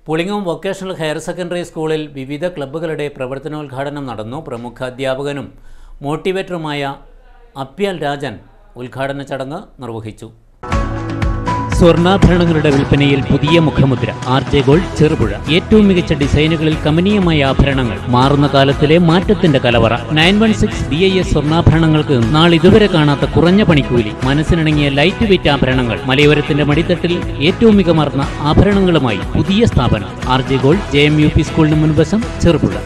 പുളിങ്ങം vocational higher secondary സ്കൂളിൽ വിവിധ ക്ലബ്ബുകളുടെ പ്രവർത്തനോദ്ഘാടനം നടന്നു പ്രമുഖ അധ്യാപകനും മോട്ടിവേറ്ററുമായ അപ്യാൽ രാജൻ ഉദ്ഘാടന ചടങ്ങ് നിർവഹിച്ചു സ്വർണ്ണാഭരണങ്ങളുടെ വിൽപ്പനയിൽ പുതിയ മുഖമുദ്ര ആർ ജെ ഗോൾഡ് ചെറുപുഴ ഏറ്റവും മികച്ച ഡിസൈനുകളിൽ കമനീയമായ ആഭരണങ്ങൾ മാറുന്ന കാലത്തിലെ മാറ്റത്തിന്റെ കലവറ nine one six B I S സ്വർണ്ണാഭരണങ്ങൾക്ക് നാളിതുവരെ കാണാത്ത കുറഞ്ഞ പണിക്കൂലി മനസ്സിനിണങ്ങിയ ലൈറ്റ് വെയിറ്റ് ആഭരണങ്ങൾ മലയോരത്തിന്റെ മടിത്തട്ടിൽ ഏറ്റവും മികമാർന്ന ആഭരണങ്ങളുമായി പുതിയ സ്ഥാപനം R J gold J M U P സ്കൂളിന് മുൻവശം Cherupuzha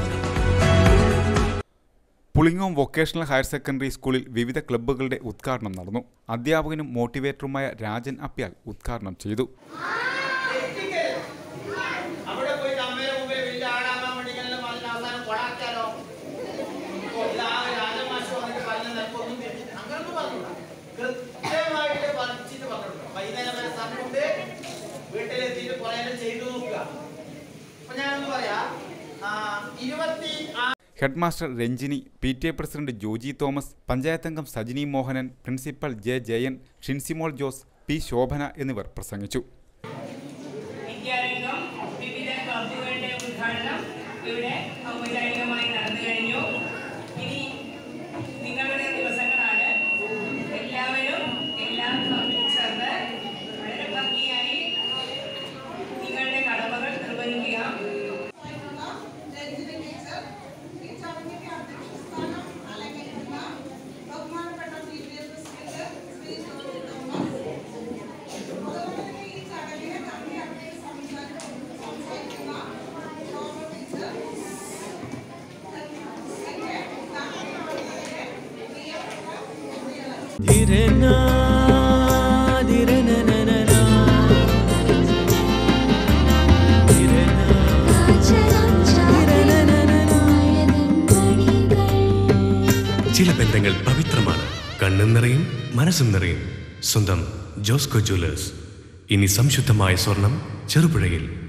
Pulingome vocational higher secondary സ്കൂളിൽ വിവിധ ക്ലബ്ബുകളുടെ ഉദ്ഘാടനം നടന്നു അധ്യാപകനും മോട്ടിവേറ്ററുമായ രാജൻ അപ്യാൽ ഉദ്ഘാടനം ചെയ്തു അവിടെ പോയി അമ്മയുടെ മുമ്പിൽ വലിയ ആളാകാൻ വേണ്ടിക്കല്ലോ അതിന് അവസാനം കൊടാക്കാലോ ഇതാ രാജമാഷ് വന്നിട്ട് പറഞ്ഞ നിനക്കൊന്നും തിരിച്ച് അങ്ങനെ പറഞ്ഞില്ല കൃത്യമായിട്ട് പഠിച്ചിട്ട് പറഞ്ഞിട്ടുണ്ട് വൈകുന്നേരം വരെ സമയമുണ്ട് വീട്ടിലെത്തിയിട്ട് കുറെ ചെയ്തു നോക്കുക അപ്പൊ ഞാനൊന്ന് പറയാ ആ, ഇരുപത്തി ആ- head master Ranjini P T A president Joji Thomas panchayat അംഗം Sajini Mohanan principal J Jayan Shinsimol Jose P Shobhana എന്നിവർ പ്രസംഗിച്ചു വിദ്യാരംഗം വിവിധ ക്ലബ്ബുകളുടെ ഉദ്ഘാടനം ഇവിടെ ഔപചാരികമായി നടന്നു കഴിഞ്ഞു ഇനി നിങ്ങളുടെ ദിവസങ്ങളാണ് എല്ലാവരും എല്ലാം തമ്മിൽ ചേർന്ന് വളരെ ഭംഗിയായി നിങ്ങളുടെ കടമകൾ നിർവഹിക്കുക ബഹുമാനപ്പെട്ട P T A president Shri George Thomas അതുപോലെ തന്നെ ഈ ചടങ്ങിനെ നന്ദി അറിയിച്ച് സംസാരിക്കുന്ന സംസാരിക്കുന്ന ശോഭ ടീച്ചർ എന്റെ നാട്ടിലെ പ്രിയപ്പെട്ട കുട്ടികളെ ചില ബന്ധങ്ങൾ പവിത്രമാണ് കണ്ണും നിറയും മനസ്സും നിറയും സ്വന്തം ജോസ്കോ ജ്വല്ലേഴ്സ് ഇനി സംശുദ്ധമായ സ്വർണം ചെറുപുഴയിൽ